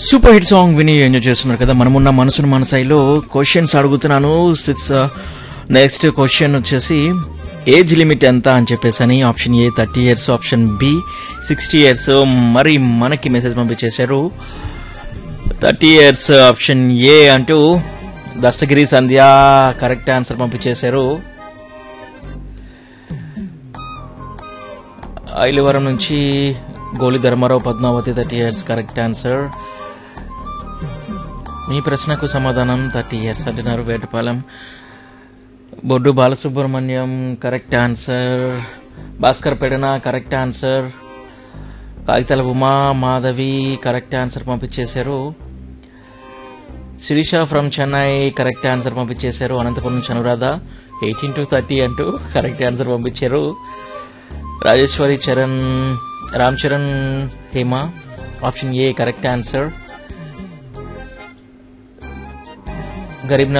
super hit song విని enjoy చేస్తున్నారు కదా మనమున్న మనసును మనసాయిలో క్వశ్చన్స్ అడుగుతున్నాను సిక్స్ నెక్స్ట్ క్వశ్చన్ వచ్చేసి ఏజ్ లిమిట్ ఎంత అని చెప్పేసి అని option A thirty years option B sixty years మరి మనకి మెసేజ్ పంపించేశారు థర్టీ ఇయర్స్ ఆప్షన్ ఏ అంటూ దస్తగిరి సంధ్య కరెక్ట్ ఆన్సర్ పంపించేశారు ఐలవరం నుంచి Goli Dharmarao Padmavathi thirty years correct answer మీ ప్రశ్నకు సమాధానం థర్టీ ఇయర్స్ అంటున్నారు Vetapalem Boddu Balasubrahmanyam correct answer Bhaskar Pedana correct answer Kagitala Uma Madhavi correct answer పంపించేశారు Sirisha from Chennai correct answer పంపించేశారు అనంతపురం నుంచి అనురాధ ఎయిటీన్ టు థర్టీ అంటూ కరెక్ట్ ఆన్సర్ పంపించారు Rajeshwari Charan Ram Charan Hema option A correct answer Garib